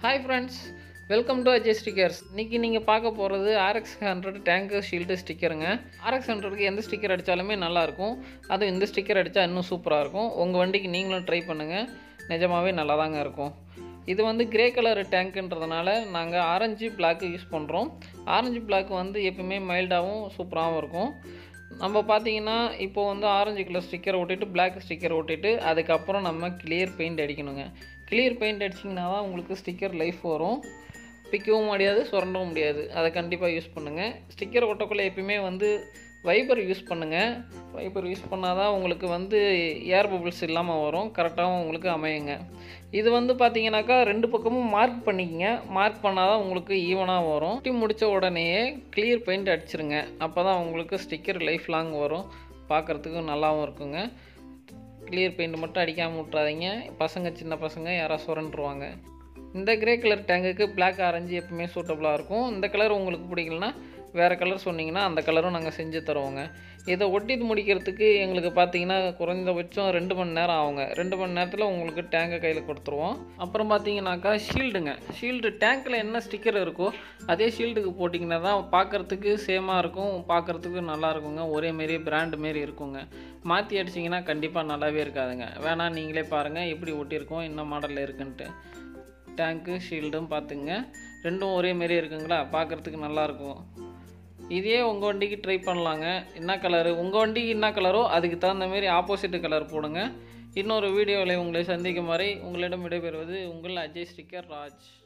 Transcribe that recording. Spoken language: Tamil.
hi friends welcome to Ajay stickers இன்றைக்கி நீங்கள் பார்க்க போகிறது ஆர்எக்ஸ் ஹண்ட்ரட் டேங்கு ஷீல்டு ஸ்டிக்கருங்க ஆர்எக்ஸ் ஹண்ட்ரடுக்கு எந்த ஸ்டிக்கர் அடித்தாலுமே நல்லாயிருக்கும் அதுவும் இந்த ஸ்டிக்கர் அடித்தா இன்னும் சூப்பராக இருக்கும் உங்கள் வண்டிக்கு நீங்களும் ட்ரை பண்ணுங்கள் நிஜமாகவே நல்லா தாங்க இருக்கும் இது வந்து கிரே கலர் டேங்க்குன்றதுனால நாங்கள் ஆரஞ்சு பிளாக்கு யூஸ் பண்ணுறோம் ஆரஞ்சு பிளாக் வந்து எப்பவுமே மைல்டாகவும் சூப்பராகவும் இருக்கும் நம்ம பார்த்தீங்கன்னா இப்போ வந்து ஆரஞ்சு கலர் ஸ்டிக்கர் ஒட்டிட்டு பிளாக் ஸ்டிக்கர் ஒட்டிட்டு அதுக்கப்புறம் நம்ம கிளியர் பெயிண்ட் அடிக்கணுங்க கிளியர் பெயிண்ட் அடிச்சிங்கன்னா தான் உங்களுக்கு ஸ்டிக்கர் லைஃப் வரும் பிக்கவும் முடியாது சுரண்டவும் முடியாது அதை கண்டிப்பாக யூஸ் பண்ணுங்கள் ஸ்டிக்கர் ஒட்டக்குள்ளே எப்பயுமே வந்து வைபர் யூஸ் பண்ணுங்கள் வைபர் யூஸ் பண்ணால் தான் உங்களுக்கு வந்து ஏர் பபிள்ஸ் இல்லாமல் வரும் கரெக்டாகவும் உங்களுக்கு அமையுங்க இது வந்து பார்த்தீங்கன்னாக்கா ரெண்டு பக்கமும் மார்க் பண்ணிக்கங்க மார்க் பண்ணால் தான் உங்களுக்கு ஈவனாக வரும் ஒட்டி முடித்த உடனேயே கிளியர் பெயிண்ட் அடிச்சிருங்க அப்போ தான் உங்களுக்கு ஸ்டிக்கர் லைஃப் லாங் வரும் பார்க்குறதுக்கு நல்லாவும் இருக்குங்க கிளியர் பெயிண்ட் மட்டும் அடிக்காமல் விட்றாதீங்க பசங்க சின்ன பசங்க யாராவது சுரண்டுருவாங்க இந்த கிரே கலர் டேங்குக்கு Black ஆரஞ்சு எப்பவுமே சூட்டபுளாக இருக்கும் இந்த கலர் உங்களுக்கு பிடிக்கலனா வேறு கலர் சொன்னீங்கன்னா அந்த கலரும் நாங்கள் செஞ்சு தருவோங்க இதை ஒட்டிட்டு முடிக்கிறதுக்கு எங்களுக்கு பார்த்தீங்கன்னா குறைந்தபட்சம் ரெண்டு மணி நேரம் ஆகுங்க ரெண்டு மணி நேரத்தில் உங்களுக்கு டேங்கை கையில் கொடுத்துருவோம் அப்புறம் பார்த்தீங்கன்னாக்கா ஷீல்டுங்க ஷீல்டு டேங்க்கில் என்ன ஸ்டிக்கர் இருக்கோ அதே ஷீல்டுக்கு போட்டிங்கன்னா தான் பார்க்குறதுக்கு சேமாக இருக்கும் பார்க்குறதுக்கு நல்லா இருக்குங்க ஒரே மாரி பிராண்டு மாரி இருக்குங்க மாற்றி அடிச்சிங்கன்னா கண்டிப்பாக நல்லாவே இருக்காதுங்க வேணால் நீங்களே பாருங்கள் எப்படி ஒட்டியிருக்கோம் என்ன மாடலில் இருக்குன்ட்டு டேங்க்கு ஷீல்டும் பார்த்துங்க ரெண்டும் ஒரே மாரி இருக்குங்களா பார்க்குறதுக்கு நல்லாயிருக்கும் இதே உங்கள் வண்டிக்கு ட்ரை பண்ணலாங்க என்ன கலரு உங்கள் வண்டிக்கு என்ன கலரோ அதுக்கு தகுந்த மாரி ஆப்போசிட் கலர் போடுங்க இன்னொரு வீடியோவில் உங்களை சந்திக்கும் வரை உங்களிடம் விடைபெறுவது உங்கள் அஜய் ஸ்டிக்கர் ராஜ்